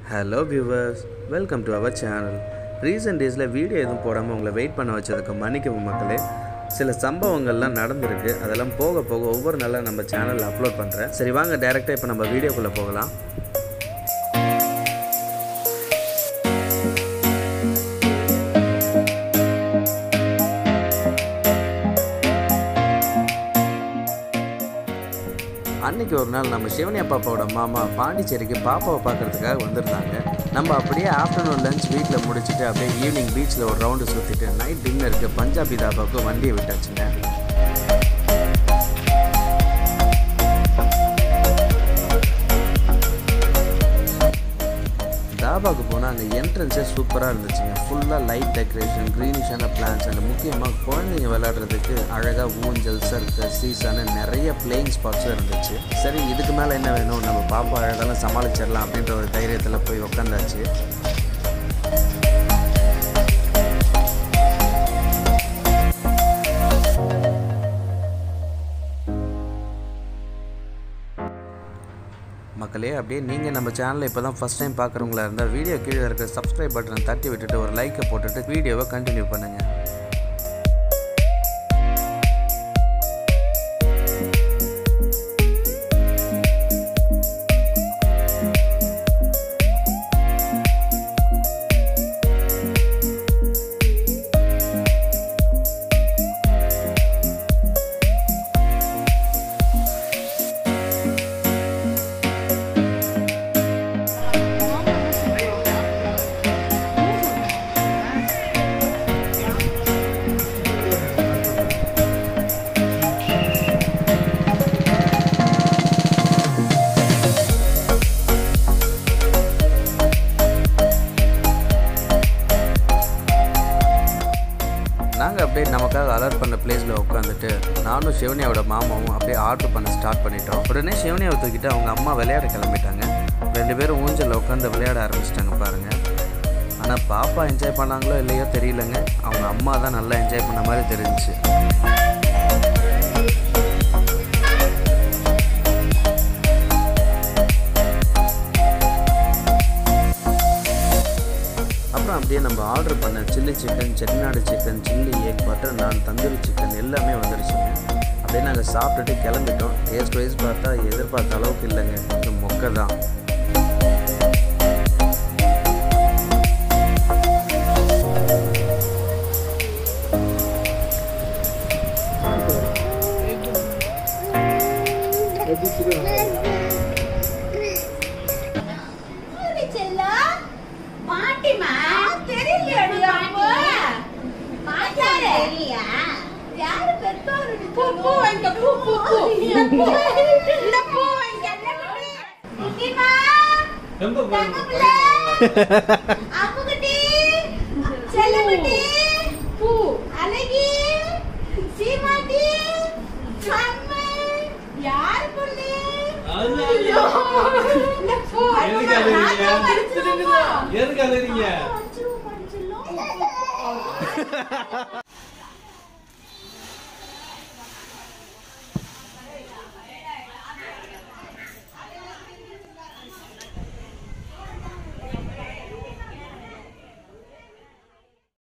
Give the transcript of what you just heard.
Hello viewers welcome to our channel recent டேஸில் video எதுவும் போடாமல் உங்களை வெயிட் பண்ண வச்சதுக்கு மன்னிக்கவும் மக்களே சில சம்பவங்கள்லாம் நடந்திருக்கு அதெல்லாம் போக போக ஒவ்வொரு நாளாக நம்ம சேனலில் அப்லோட் பண்ணுறேன் சரி வாங்க டேரெக்டாக இப்போ நம்ம வீடியோக்குள்ளே போகலாம் அன்னைக்கு ஒரு நாள் நம்ம சிவனியா பாப்பாவோட மாமா பாண்டிச்சேரிக்கு பாப்பாவை பார்க்கறதுக்காக வந்திருந்தாங்க நம்ம அப்படியே ஆஃப்டர்நூன் லஞ்ச் வீட்டில் முடிச்சுட்டு அப்படியே ஈவினிங் பீச்சில் ஒரு ரவுண்டு சுற்றிட்டு நைட் டின்னருக்கு பஞ்சாபி தாபாவுக்கு வண்டியை விட்டாச்சுங்க தாபாவுக்கு போனால் அங்கே என்ட்ரன்ஸே சூப்பராக இருந்துச்சுங்க ஃபுல்லாக லைட் டெக்கரேஷன் க்ரீனிஷான பிளான்ஸ் அண்ட் முக்கியமாக குழந்தைங்க விளையாடுறதுக்கு அழகாக ஊஞ்சல் சர்க்கஸ் சீசான நிறைய பிளேயிங் ஸ்பாட்ஸும் இருந்துச்சு சரி இதுக்கு மேலே என்ன வேணும் நம்ம பாப்பா அழகாலாம் சமாளிச்சிடலாம் அப்படின்ற ஒரு தைரியத்தில் போய் உக்காந்தாச்சு மக்களே அப்படியே நீங்கள் நம்ம சேனலை இப்போ தான் ஃபஸ்ட் டைம் பார்க்குறவங்களா இருந்தால் வீடியோ கீழே இருக்க சப்ஸ்கிரைப் பட்டனை தட்டி விட்டுட்டு ஒரு லைக்கை போட்டுட்டு வீடியோவை கண்டினியூ பண்ணுங்கள் நாங்கள் அப்படியே நமக்காக அலர்ட் பண்ண பிளேஸில் உட்காந்துட்டு நானும் சிவனியாவோட மாமாவும் அப்படியே ஆர்டர் பண்ண ஸ்டார்ட் பண்ணிட்டோம் உடனே சிவனியாவை தூக்கிட்டு அவங்க அம்மா விளையாட கிளம்பிட்டாங்க ரெண்டு பேரும் ஊஞ்சலில் உட்காந்து விளையாட ஆரம்பிச்சிட்டாங்க பாருங்கள் ஆனால் பாப்பா என்ஜாய் பண்ணாங்களோ இல்லையோ தெரியலங்க அவங்க அம்மா தான் நல்லா என்ஜாய் பண்ண மாதிரி தெரிஞ்சுச்சு அப்புறம் அப்படியே நம்ம ஆர்டர் பண்ண chilli chicken Chettinad chicken chilli egg butter naan tandoori chicken எல்லாமே வந்துருச்சுங்க அப்படியே நாங்கள் சாப்பிட்டுட்டு கிளம்பிட்டோம் டேஸ்ட் வைஸ் பார்த்தா எதிர்பார்த்த அளவுக்கு இல்லைங்க கொஞ்சம் மொக்க தான் ஊரு செல்லம். பாட்டிமா தெரியலையாடி அம்மா? யாரு? யாரு பெத்தோரு? பூ, பூ வாங்கிக்க, பூ, பூ, பூ. இந்த பூ, இந்த பூ வாங்கிக்க, என்ன பண்ணு? குட்டிமா, தங்கப்பிள்ளை, அப்புக்குட்டி, செல்லக்குட்டி, அழகி, சீமாட்டி, அம்மா, யாரு பொண்ணு? ஐயோ, இந்த பூ, எதுக்கு அழுகுறீங்க? நான் தான் பறிச்சிருவோமா? எதுக்கு அழுறீங்க பறிச்சிருவோம், பறிச்சிருவோம்.